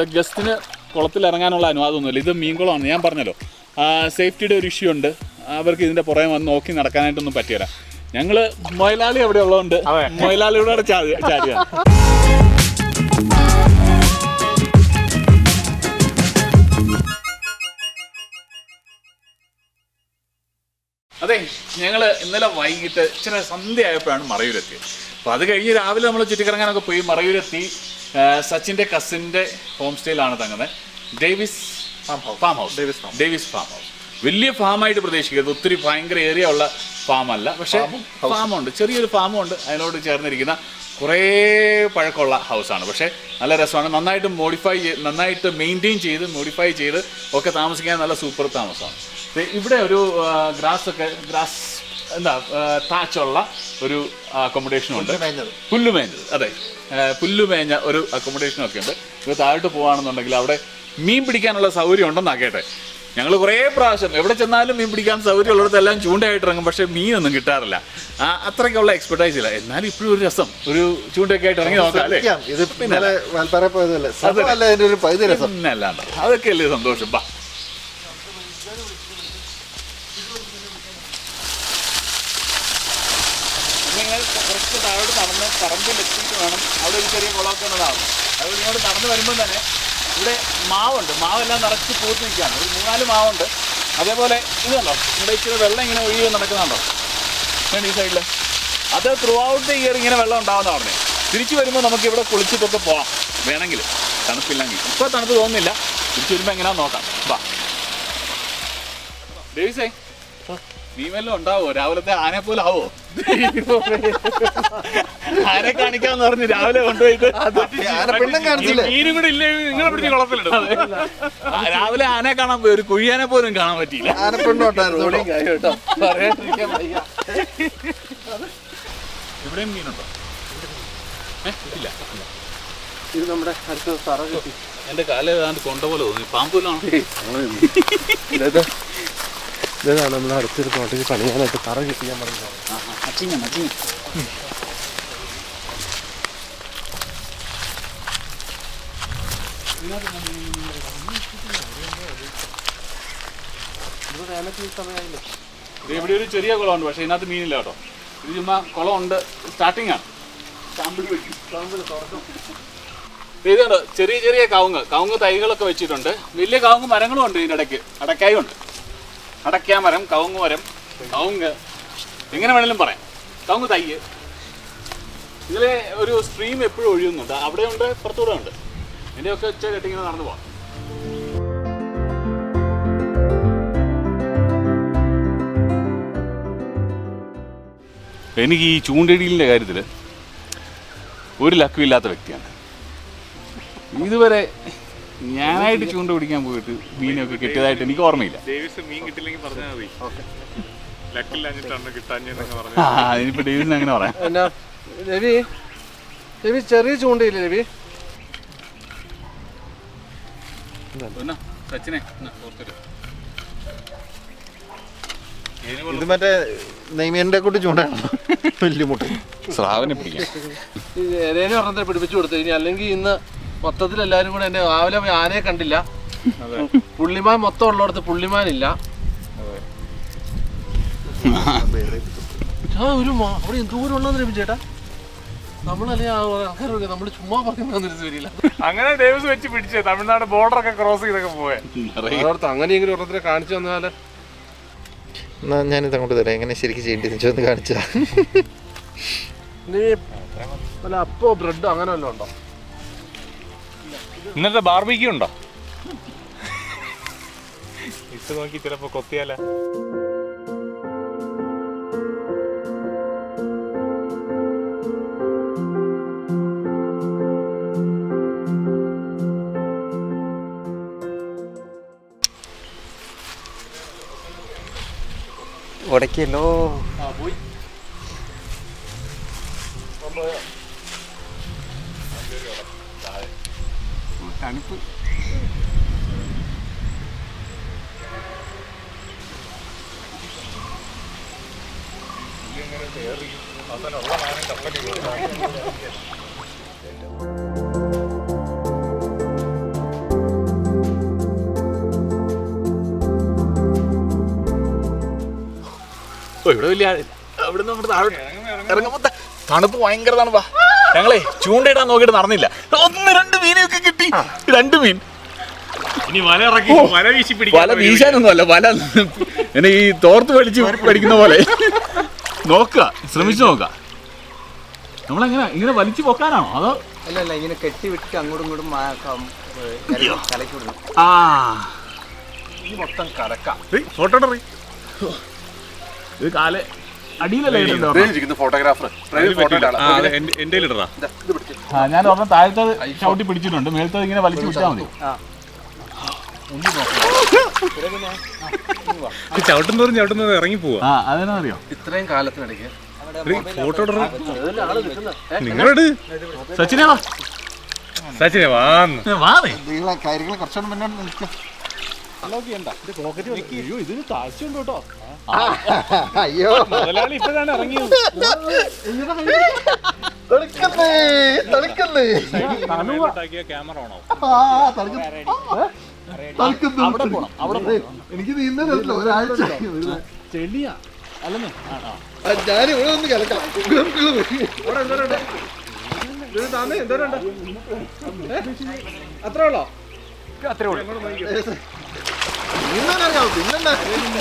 ഗസ്റ്റിന് കുളത്തിൽ ഇറങ്ങാനുള്ള അനുവാദമൊന്നുമില്ല ഇത് മീൻകുളമാണ് ഞാൻ പറഞ്ഞല്ലോ സേഫ്റ്റിയുടെ ഒരു ഇഷ്യൂ ഉണ്ട് അവർക്ക് ഇതിൻ്റെ പുറകെ വന്ന് നോക്കി നടക്കാനായിട്ടൊന്നും പറ്റില്ല ഞങ്ങൾ മൊയലാളി അവിടെ ഉള്ളതുകൊണ്ട് മൊയലാളിയോടെ ചാടി ചാടിയാണ് അതെ ഞങ്ങൾ ഇന്നലെ വൈകിട്ട് ഇച്ചിരി സന്ധ്യയായപ്പോഴാണ് മറയൂരെത്തിയത് അപ്പോൾ അത് കഴിഞ്ഞ് രാവിലെ നമ്മൾ ചുറ്റിക്കറങ്ങാനൊക്കെ പോയി മറയൂരെത്തി ആ, സച്ചിൻ്റെ കസിൻ്റെ ഹോം സ്റ്റേയിലാണ് തങ്ങുന്നത് Davis farm house farm house Davis farm Davis farm house വലിയ ഫാമായിട്ട് പ്രതീക്ഷിക്കരുത് ഒത്തിരി ഭയങ്കര ഏരിയ ഉള്ള ഫാമല്ല പക്ഷേ ഫാമുണ്ട് ചെറിയൊരു ഫാമും ഉണ്ട് അതിനോട് ചേർന്നിരിക്കുന്ന കുറേ പഴക്കമുള്ള ഹൗസാണ് പക്ഷേ നല്ല രസമാണ് നന്നായിട്ട് മോഡിഫൈ നന്നായിട്ട് മെയിൻറ്റെയിൻ ചെയ്ത് മോഡിഫൈ ചെയ്ത് ഒക്കെ താമസിക്കാൻ നല്ല സൂപ്പർ താമസമാണ് ദേ ഇവിടെ ഒരു ഗ്രാസ് ഒക്കെ ഗ്രാസ് എന്താ താച്ചുള്ള ഒരു അക്കോമഡേഷനും ഉണ്ട് പുല്ലുമേഞ്ഞത് അതെ ആ, പുല്ലുമേഞ്ഞ ഒരു അക്കോമഡേഷനും ഒക്കെ ഉണ്ട് ഇത് താഴോട്ട് പോവാണെന്നുണ്ടെങ്കിൽ അവിടെ മീൻ പിടിക്കാനുള്ള സൗകര്യം ഉണ്ടെന്നാ കേട്ടെ ഞങ്ങൾ കുറേ പ്രാവശ്യം എവിടെ ചെന്നാലും മീൻ പിടിക്കാൻ സൗകര്യം ഉള്ളിടത്തെല്ലാം ചൂണ്ടയായിട്ട് ഇറങ്ങും പക്ഷേ മീനൊന്നും കിട്ടാറില്ല ആ, അത്രയ്ക്കുള്ള എക്സ്പെർട്ടൈസ് ഇല്ല എന്നാലും ഇപ്പോഴും ഒരു രസം ഒരു ചൂണ്ടയൊക്കെ ആയിട്ട് ഇറങ്ങി നോക്കാം അല്ലേ ശ്രമിക്കാം. ഇത് ഇന്നലെ വാൽപ്പാറ പോയതല്ലേ സംഭവമല്ല അതിന്റെ ഒരു പകുതി രസം പിന്നെ അല്ലാണ്ട് അതൊക്കെ അല്ലേ സന്തോഷം ബാ നിങ്ങൾ കുറച്ച് താഴോട്ട് നടന്ന് പറമ്പിലെത്തിയിട്ട് വേണം അവിടെ ഒരു ചെറിയ കുളമൊക്കെ ഉള്ളതാണ് അത് ഇങ്ങോട്ട് നടന്ന് വരുമ്പോൾ തന്നെ ഇവിടെ മാവുണ്ട് മാവെല്ലാം നിറച്ച് പൂത്ത് നിൽക്കുകയാണ് ഒരു മൂന്നാല് മാവുണ്ട് അതേപോലെ ഇത് കണ്ടോ ഇവിടെ ഇച്ചിരി വെള്ളം ഇങ്ങനെ ഒഴുകി നടക്കുന്നുണ്ടോ വേണ്ട ഈ സൈഡിൽ അത് ത്രൂ ഔട്ട് ദ ഇയർ ഇങ്ങനെ വെള്ളം ഉണ്ടാവുന്ന പറഞ്ഞേ തിരിച്ചു വരുമ്പോൾ നമുക്ക് ഇവിടെ കുളിച്ചിട്ടൊക്കെ പോവാം വേണമെങ്കിൽ തണുപ്പില്ലെങ്കിൽ ഇപ്പോൾ തണുപ്പ് തോന്നുന്നില്ല തിരിച്ചു വരുമ്പോൾ എങ്ങനെയാന്ന് നോക്കാം വാ ഡേവിസേ നീ വല്ലതും ഉണ്ടാവോ രാവിലത്തെ ആനെ പോലെ ആവോ ആനെ കാണിക്കാന്ന് പറഞ്ഞ് രാവിലെ കൊണ്ടുപോയിട്ട് ആന പെണ്ണും കാണിച്ചില്ലേ? ഈ മീനും കൂടെ ഇല്ലേ നിങ്ങളെ പിടിച്ച് കുളത്തിലിടും ആ, രാവിലെ ആനെ കാണാൻ പോയി ഒരു കുഴിയാനെ പോലും കാണാൻ പറ്റിയില്ല ആനപ്പെണ്ണോട്ടായിരുന്നു ഇവിടെ. ഇവിടെയും മീനുണ്ടോ ഏ? ഇല്ല ഇത് നമ്മുടെ അടുത്ത തറ കിട്ടി എന്റെ കാലം ഏതാണ്ട് കൊണ്ട പോലെ തോന്നി പാമ്പൂലാണോ ഇതാ ഇതാണ് നമ്മുടെ അടുത്തൊരു തോട്ടത്തിൽ പണിയാനായിട്ട് തറ കിട്ടി ഞാൻ പറഞ്ഞു അച്ചിങ്ങ അച്ചിങ്ങ ഇത് ഇവിടെ ഒരു ചെറിയ കുളമുണ്ട് പക്ഷേ ഇതിനകത്ത് മീനില്ല കേട്ടോ ഇത് ചുമ്മാ കുളമുണ്ട് സ്റ്റാർട്ടിംഗ് ആണ് ഇത് കണ്ടോ ചെറിയ ചെറിയ കവുങ്ങ് കവുങ്ങ് തൈകളൊക്കെ വെച്ചിട്ടുണ്ട് വലിയ കവുങ്ങ് മരങ്ങളും ഉണ്ട് ഇതിൻ്റെ ഇടയ്ക്ക് അടക്കായും ഉണ്ട് അടയ്ക്കാ മരം കവുങ്ങ് മരം കവുങ്ങ് എങ്ങനെ വേണേലും പറയാം കവുങ്ങ് തൈ ഇതിലെ ഒരു സ്ട്രീം എപ്പോഴും ഒഴുകുന്നുണ്ട് അവിടെ ഉണ്ട് പുറത്തൂടെ ഉണ്ട് ഇതിൻ്റെയൊക്കെ ഒച്ച കെട്ടിങ്ങനെ നടന്നു പോകാം എനിക്ക് ഈ ചൂണ്ടയിടീലിൻ്റെ കാര്യത്തിൽ ഒരു ലക്കും ഇല്ലാത്ത വ്യക്തിയാണ് ഇതുവരെ ഞാനായിട്ട് ചൂണ്ട പിടിക്കാൻ പോയിട്ട് മീനൊക്കെ കിട്ടിയതായിട്ട് എനിക്ക് ഓർമ്മയില്ല ഡേവിസ് മീൻ കിട്ടില്ലെങ്കിൽ പറഞ്ഞാൽ മതി ലക്കില്ലാഞ്ഞിട്ടാണ് കിട്ടാഞ്ഞെന്നൊക്കെ പറഞ്ഞു ആ ഇനിയിപ്പോൾ ഡേവിസിന് അങ്ങനെ പറയാം എന്നാ രവി രവി ചെറിയ ചൂണ്ടയില്ലേ രവി പിന്നെ സച്ചിനെ എന്നാ, ഓർത്തിട്ട്. ഇത് മറ്റേ നെയ്മീനിന്റെ കൂട്ടി ചൂണ്ടാണ് വലിയ മുട്ട സ്രാവിനെ പിടിക്കാം ഈ എരേനെ ഒരെണ്ണത്തെ പിടിപ്പിച്ചു കൊടുത്തു ഇനി അല്ലെങ്കിൽ ഇന്ന് മൊത്തത്തിൽ എല്ലാവരും കൂടെ എന്നെ രാവിലെ പോയി ആനയെ കണ്ടില്ല പുള്ളിമാൻ മൊത്തം ഉള്ളിടത്ത് പുള്ളിമാൻ ഇല്ല ആ ഒരു മാ- അവിടെ എന്തോരം ഉള്ളതെന്ന് രവി ചേട്ടാ നമ്മളല്ലേ ആ ആൾക്കാരൊക്കെ നമ്മൾ ചുമ്മാ പറയുന്നതെന്ന് വരില്ല അങ്ങനെ ഡേവിസ് വെച്ച് പിടിച്ചേ തമിഴ്നാട് ബോർഡർ ഒക്കെ ക്രോസ് ചെയ്തൊക്കെ പോയെ അതോർത്ത് അങ്ങനെയെങ്കിലും ഒരെണ്ണത്തിനെ കാണിച്ചു തന്നാല് എന്നാ ഞാനിത് അങ്ങോട്ട് തരാം എങ്ങനെ ശരിക്കും ചെയ്യേണ്ടത് ഒന്ന് കാണിച്ചാ നീ വല്ല അപ്പോ ബ്രെഡോ അങ്ങനെ വല്ലതും ഉണ്ടോ ഇന്നത്തെ ബാർബിക്യൂ ഉണ്ടോ ഇട്ട് നോക്കി ചിലപ്പോ കൊത്തിയാല ഉടക്കിയല്ലോ തണുപ്പ് ഓ ഇവിടെ വലിയ ആഴ- അവിടുന്ന് അങ്ങോട്ട് താഴോട്ട് ഇറങ്ങുമ്പോ ത- തണുപ്പ് ഭയങ്കര തണുപ്പാ ഞങ്ങളെ ചൂണ്ടയിടാൻ നോക്കിയിട്ട് നടന്നില്ല ഒന്ന് രണ്ട് മീനൊക്കെ കിട്ടി രണ്ട് മീൻ ഇനി വല ഇറക്കി വല വീശി വല വീശാനൊന്നും അല്ല വല ഇങ്ങനെ ഈ തോർത്ത് വലിച്ച് പഠിക്കുന്ന പോലെ നോക്കുക ശ്രമിച്ചു നോക്കുക നമ്മളെങ്ങനെ ഇങ്ങനെ വലിച്ചു പൊക്കാനാണോ അതോ അല്ല അല്ല ഇങ്ങനെ കെട്ടി വിട്ടിട്ട് അങ്ങോട്ടും ഇങ്ങോട്ടും മാ- കം- ഏ, ഇറക്കി കലക്കി വിടണം ആ ഈ മൊത്തം കലക്കാം ഫോട്ടോ ഇത് കാല് അടിയിലല്ലേ ഇടുന്നത് ഒരെണ്ണം? ഇരിക്കുന്ന ഫോട്ടോഗ്രാഫർ ഫോട്ടോ എന്റെ ഇടറാ ഇത് പിടിച്ച് ആ ഞാൻ ഒരെണ്ണം താഴത്തത് ചവിട്ടി പിടിച്ചിട്ടുണ്ട് മേലത്തത് ഇങ്ങനെ വലിച്ചു വിട്ടാൽ മതി ചവിട്ടുന്നോറും ചവിട്ടുന്നോറും ഇറങ്ങി പോവാ ആ അതെന്നറിയോ ഇത്രയും കാലത്തിനിടയ്ക്ക് ഫോട്ടോ ഇടറ ഏതെല്ലാം ആള് നിൽക്കുന്നത് നിങ്ങളോട് സച്ചിനെ വാ സച്ചിനെ വാന്ന് വാതേ നിങ്ങളെ കാര്യങ്ങൾ കുറച്ചുകൂടെ മുന്നോട്ട് നിൽക്കും അയ്യോ ഇതിന് താഴ്ചയുണ്ട് കേട്ടോ അയ്യോ മുതലാളി ഇപ്പോഴാണ് ഇറങ്ങിയത് തെളിക്കുന്നേ തെളിക്കുന്നേ ക്യാമറ ആണോ ആ തെളിക്കുന്നു തെളിക്കുന്നു അവിടെ പോണം അവിടെ പോണം എനിക്ക് നീന്തലല്ലോ ഒരാഴ്ച ചെളിയാ അല്ലെന്നേ ആ ആ ഞാൻ ഇവിടെ ഒന്ന് കിടക്കാം അത്രേ ഉള്ളോ നീന്താനറിയാമോ പിന്നെന്താ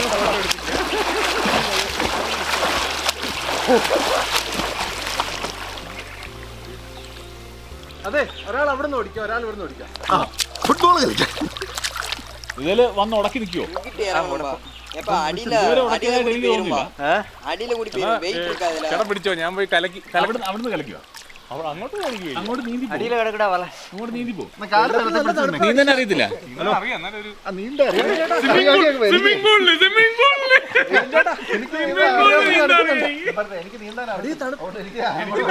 അതെ ഒരാൾ അവിടെ നിന്ന് ഓടിക്കാം ഒരാൾ ഇവിടെ നിന്ന് ഓടിക്കാം ഫുട്ബോൾ കളിക്കാം ഇതില് വന്ന് ഉടക്കി നിൽക്കുവോ எப்ப அடியில ഇതുവരെ அடியில ഉടക്കിയതായിട്ട് கூடி എനിക്ക് போயிருமா തോന്നുന്നില്ല அடியில கூடி போயிரும் வெயிட் இருக்காதுல ചേട്ടാ പിടിച്ചോ ഞാൻ പോയി കലക്കി അവിടെ അവിടുന്ന് കളിക്കുക അവിടെ അങ്ങോട്ട് കളിക്കുകയില്ല അങ്ങോട്ട് നീന്തി പോ. அடியில கிடக்குடா வல അങ്ങോട്ട് നീന്തി പോ കാല് നിലത്ത് പിടിച്ചിട്ടുണ്ട്. നീ തന്നെ അറിയത്തില്ല എന്നാലും അറിയാം എന്നാലും ഒരു ആ, നീന്താ അറിയാം. എനിക്ക് സ്വിമ്മിംഗ് പൂളില് സ്വിമ്മിംഗ് പൂളില് എനിക്ക് നീന്താൻ അറിയാം. എനിക്ക് നീന്താൻ അറിയാം. അതുകൊണ്ട് എനിക്ക്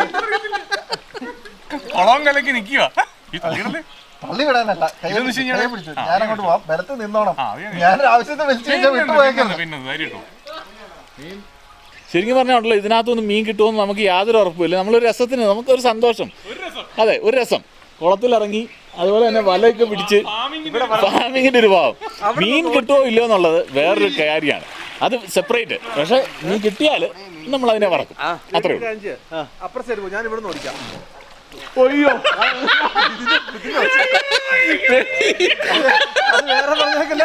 കുളം കലക്കി നിക്കുക ഈ തള്ളിയിടല് തള്ളി വിടാനല്ല കൈ ഇതൊന്ന് പിടിച്ച്, ശരിയാണ്. കൈ പിടിച്ചു ഞാൻ അങ്ങോട്ട് പോവാം ബലത്ത് നിന്നോണം ആ, അത് ഞാൻ- ഞാനൊരു ആവശ്യത്തെ വലിച്ചു കഴിഞ്ഞാൽ വിട്ടുപോയേക്കാം പിന്നെ ധൈര്യം ശരിക്കും പറഞ്ഞാണല്ലോ ഇതിനകത്തൊന്നും മീൻ കിട്ടുമെന്ന് നമുക്ക് യാതൊരു ഉറപ്പുമില്ല നമ്മളൊരു രസത്തിന് നമുക്കൊരു സന്തോഷം അതെ ഒരു രസം കുളത്തിലിറങ്ങി അതുപോലെ തന്നെ വലയൊക്കെ പിടിച്ച് ഫാമിങ്ങിന്റെ ഒരു ഭാവം മീൻ കിട്ടുമോ ഇല്ലയോ എന്നുള്ളത് വേറൊരു കാര്യമാണ് അത് സെപ്പറേറ്റ് പക്ഷെ മീൻ കിട്ടിയാൽ നമ്മൾ അതിനെ വറക്കും അത്രേ ഉള്ളൂ അഞ്ച് അപ്പുറം സൈഡ് പോ ഞാൻ ഇവിടെ നിന്ന് ഓടിക്കാം അയ്യോ അത് വേറെ പറഞ്ഞേക്കില്ല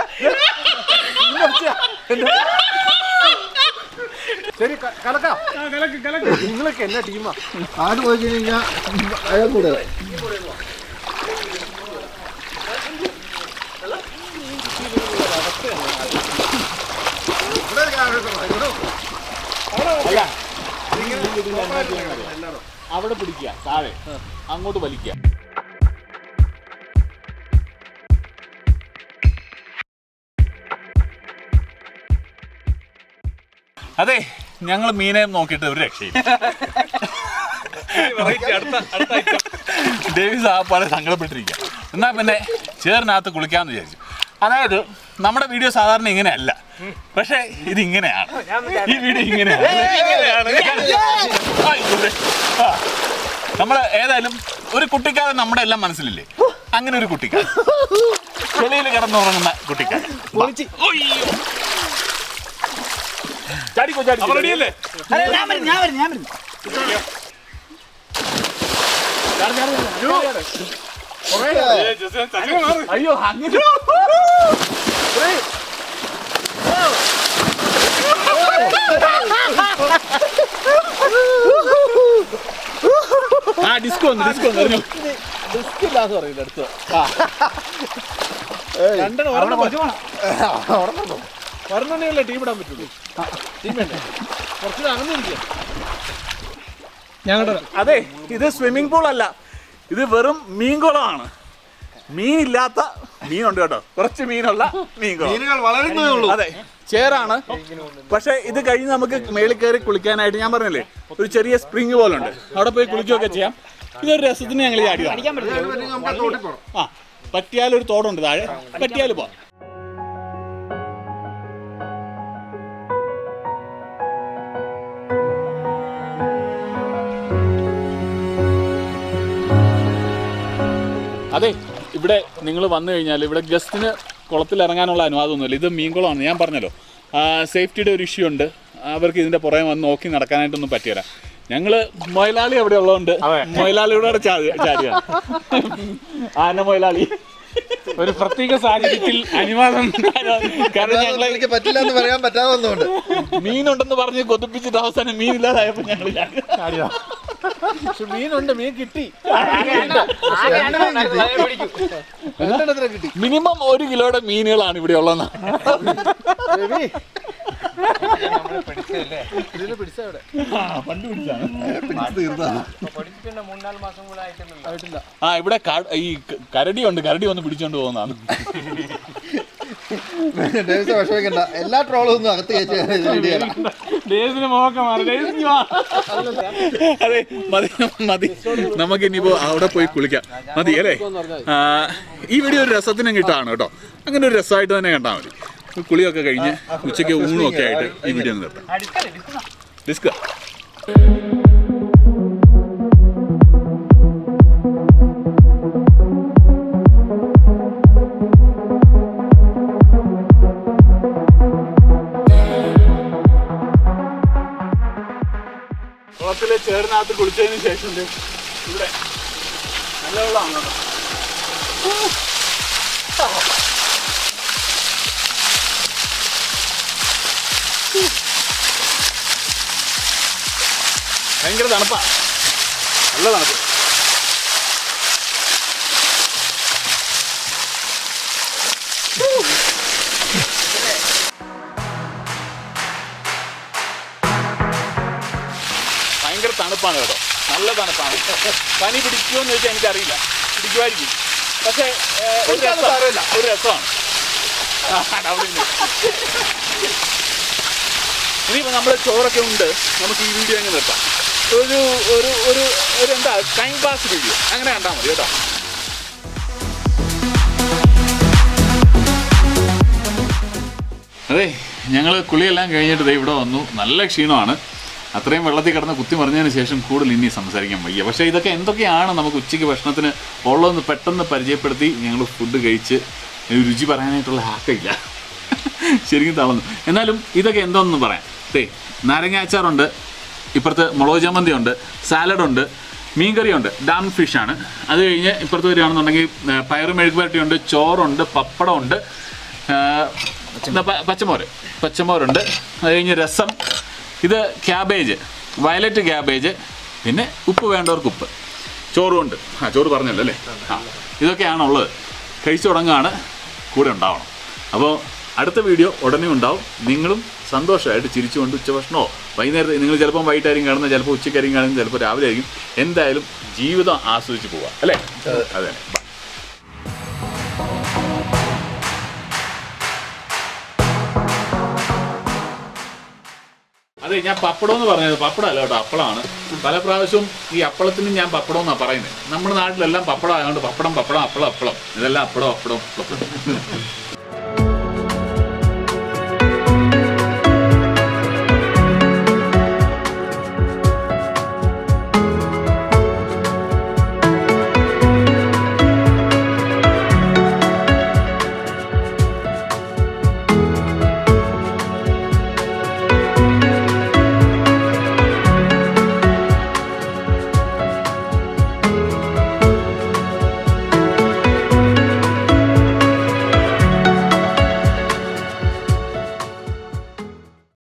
ശരി ക- കലക്കാം നിങ്ങളൊക്കെ എന്നാ ടീമാ ആട് പോയി കഴിഞ്ഞാൽ അയാൾ കൂടെ അവിടെ പിടിക്കുക താഴെ അങ്ങോട്ട് വലിക്കുക അതെ ഞങ്ങൾ മീനെ നോക്കിയിട്ട് ഒരു രക്ഷയില്ല ഡേവിസ് ആ പോലെ സങ്കടപ്പെട്ടിരിക്കുക എന്നാൽ പിന്നെ ചേറിനകത്ത് കുളിക്കാമെന്ന് വിചാരിച്ചു അതായത് നമ്മുടെ വീഡിയോ സാധാരണ ഇങ്ങനെയല്ല പക്ഷേ ഇത് ഇങ്ങനെയാണ് ഈ വീഡിയോ ഇങ്ങനെയാണ് ആയിക്കോട്ടെ. ആ. നമ്മൾ ഏതായാലും ഒരു കുട്ടിക്കാലം നമ്മുടെ എല്ലാം മനസ്സിലില്ലേ അങ്ങനെ ഒരു കുട്ടിക്കാലം ചെളിയിൽ കിടന്നുറങ്ങുന്ന കുട്ടിക്കാലം ഒയ്യോ. ചാടിക്കോ ചാടിക്കോ റെഡിയല്ലേ ഞാൻ വരും ഞാൻ വരും ഞാൻ വരും ചാടി, ചാടി, ചാടി, ചാടി. അയ്യോ അങ്ങനെ ആ ഡിസ്കോ ഒന്ന് ഡിസ്കോ ഒന്ന് എറിഞ്ഞോ. റിസ്ക് ഇല്ലാന്ന് പറയില്ല അടുത്ത് രണ്ടെണ്ണം ഒരെണ്ണം മതി. ഒരെണ്ണമല്ലേ ടീം ഇടാൻ പറ്റുള്ളൂ ടീം വേണ്ടേ കുറച്ച് അകന്നിരിക്കുക ഞങ്ങളുടെ അതെ ഇത് സ്വിമ്മിംഗ് പൂൾ അല്ല ഇത് വെറും മീൻകുളമാണ് മീനില്ലാത്ത മീനുണ്ട് കേട്ടോ കുറച്ച് മീനുള്ള മീൻകുളം മീനുകൾ വളരുന്നതേ ഉള്ളൂ അതെ ചേറാണ് പക്ഷെ ഇത് കഴിഞ്ഞ് നമുക്ക് മേളിൽ കയറി കുളിക്കാനായിട്ട് ഞാൻ പറഞ്ഞില്ലേ ഒരു ചെറിയ സ്പ്രിങ് പോലെ ഉണ്ട് അവിടെ പോയി കുളിക്കുകയൊക്കെ ചെയ്യാം ഇതൊരു രസത്തിന് ഞങ്ങൾ ചാടിയതാണ് നമുക്ക് തോട്ടി പോകണം ആ പറ്റിയാലൊരു തോടുണ്ട് താഴെ പറ്റിയാൽ പോവാം അതെ ഇവിടെ നിങ്ങൾ വന്നു കഴിഞ്ഞാൽ ഇവിടെ ഗസ്റ്റിന് കുളത്തിൽ ഇറങ്ങാനുള്ള അനുവാദമൊന്നുമില്ല ഇത് മീൻകുളമാണ് ഞാൻ പറഞ്ഞല്ലോ സേഫ്റ്റിയുടെ ഒരു ഇഷ്യൂ ഉണ്ട് അവർക്ക് ഇതിൻ്റെ പുറകെ വന്ന് നോക്കി നടക്കാനായിട്ടൊന്നും പറ്റില്ല ഞങ്ങള് മൊയലാളി അവിടെ ഉള്ളതുകൊണ്ട് മൊയലാളിയുടെ അവിടെ ചാടി- ചാടിയാണ് ആന മൊയലാളി ഒരു പ്രത്യേക സാഹചര്യത്തിൽ അനുവാദം കാരണം ഞങ്ങളെ എനിക്ക് പറ്റില്ല എന്ന് പറയാൻ പറ്റാതെ ഒന്നുകൊണ്ട് മീനുണ്ടെന്ന് പറഞ്ഞ് കൊതിപ്പിച്ചിട്ട് അവസാനം മീനില്ലാതായപ്പോ ഞങ്ങൾ ചാടി പക്ഷെ മീനുണ്ട് മീൻ കിട്ടി മിനിമം ഒരു കിലോയുടെ മീനുകളാണ് ഇവിടെ ഉള്ളതെന്ന് ഇതിന് പിടിച്ചവിടെ പണ്ട് പിടിച്ചാണ് തീർന്നതാണ് ആയിട്ടില്ല ആ ഇവിടെ ക- ഈ ക- കരടിയുണ്ട് കരടി വന്ന് പിടിച്ചോണ്ട് പോകുന്നതാണ് ഡേവിസ് വിഷമിക്കണ്ട എല്ലാ ട്രോളും ഒന്നും അകത്ത് കയറ്റി ഡേസിന് മോക്ക മാറി ഡേസ് ഇങ്ങ് വാ. അതെ മതി മതി നമുക്ക് ഇനിയിപ്പോ അവിടെ പോയി കുളിക്കാം മതി അല്ലേ ആ, ഈ വീഡിയോ ഒരു രസത്തിനും കിട്ടാണ് കേട്ടോ അങ്ങനെ ഒരു രസമായിട്ട് തന്നെ കണ്ടാൽ മതി കുളിയൊക്കെ കഴിഞ്ഞ് ഉച്ചയ്ക്ക് ഊണും ഒക്കെ ആയിട്ട് ഈ വീഡിയോ ഒന്ന് നിർത്താം ഡിസ്ക കുളത്തിലെ ചേറിനകത്ത് കുളിച്ചതിന് ശേഷം ദേ ഇവിടെ നല്ല വെള്ളമാണ് കേട്ടോ. ഭയങ്കര തണുപ്പാ നല്ല തണുപ്പ് ഭയങ്കര തണുപ്പാണ് കേട്ടോ നല്ല തണുപ്പാണ് പനി പിടിക്കുമോ എന്ന് ചോദിച്ചാൽ എനിക്കറിയില്ല പിടിക്കുമായിരിക്കും പക്ഷേ ഏഹ്, ഒരു രസം ഒരു രസമാണ് ആ, അവിടെ ഇരുന്ന്. ഇനിയിപ്പോൾ നമ്മുടെ ചോറൊക്കെ ഉണ്ട് നമുക്ക് ഈ വീഡിയോ അങ്ങ് നിർത്താം ഒരു ഒരു ഒരു ഒരു എന്താ ടൈം പാസ് വീഡിയോ അങ്ങനെ കണ്ടാൽ മതി കേട്ടോ അതെ ഞങ്ങൾ കുളിയെല്ലാം കഴിഞ്ഞിട്ട് ദേ ഇവിടെ വന്നു നല്ല ക്ഷീണമാണ് അത്രയും വെള്ളത്തിൽ കിടന്ന് കുത്തി മറിഞ്ഞതിന് ശേഷം കൂടുതൽ ഇനി സംസാരിക്കാൻ വയ്യ പക്ഷേ ഇതൊക്കെ എന്തൊക്കെയാണ് നമുക്ക് ഉച്ചയ്ക്ക് ഭക്ഷണത്തിന് ഉള്ളതെന്ന് പെട്ടെന്ന് പരിചയപ്പെടുത്തി ഞങ്ങൾ ഫുഡ് കഴിച്ച് ഒരു രുചി പറയാനായിട്ടുള്ള ഹാക്കയില്ല ശരിക്കും തളർന്നു എന്നാലും ഇതൊക്കെ എന്തോന്ന് പറയാം തേ നാരങ്ങ അച്ചാറുണ്ട് ഇപ്പുറത്ത് മുളക് ചമ്മന്തി ഉണ്ട് സാലഡുണ്ട് മീൻകറിയുണ്ട് ഡാം ഫിഷാണ് അത് കഴിഞ്ഞ് ഇപ്പുറത്ത് വരികയാണെന്നുണ്ടെങ്കിൽ ആ, പയറ് മെഴുകുപുരട്ടിയുണ്ട് ചോറുണ്ട് പപ്പടമുണ്ട് ആ, എന്താ പ- പച്ചമോര് പച്ചമോരുണ്ട് അത് കഴിഞ്ഞ് രസം ഇത് ക്യാബേജ് വയലറ്റ് ക്യാബേജ് പിന്നെ ഉപ്പ് വേണ്ടവർക്ക് ഉപ്പ് ചോറും ഉണ്ട് ആ ചോറ് പറഞ്ഞല്ലോ അല്ലേ ആ ഇതൊക്കെയാണ് ഉള്ളത് കഴിച്ചു തുടങ്ങുകയാണ് കൂടെ ഉണ്ടാവണം അപ്പോൾ അടുത്ത വീഡിയോ ഉടനെ ഉണ്ടാവും നിങ്ങളും സന്തോഷമായിട്ട് ചിരിച്ചുകൊണ്ട് ഉച്ചഭക്ഷണമോ വൈകുന്നേരത്തെ നിങ്ങൾ ചിലപ്പം വൈകിട്ടായിരിക്കും കാണുന്നത് ചിലപ്പോൾ ഉച്ചയ്ക്കായിരിക്കും കാണുന്നത് ചിലപ്പോൾ രാവിലെ ആയിരിക്കും എന്തായാലും ജീവിതം ആസ്വദിച്ച് പോവാം അല്ലേ അതെ ബൈ അതെ ഞാൻ പപ്പടം എന്ന് പറഞ്ഞത് പപ്പടം അല്ല കേട്ടോ അപ്പളമാണ് പല പ്രാവശ്യവും ഈ അപ്പളത്തിന് ഞാൻ പപ്പടം എന്നാണ് പറയുന്നത് നമ്മുടെ നാട്ടിലെല്ലാം പപ്പടം ആയതുകൊണ്ട് പപ്പടം പപ്പടം അപ്പളം അപ്പളം ഇതെല്ലാം അപ്പടം അപ്പടം പപ്പടം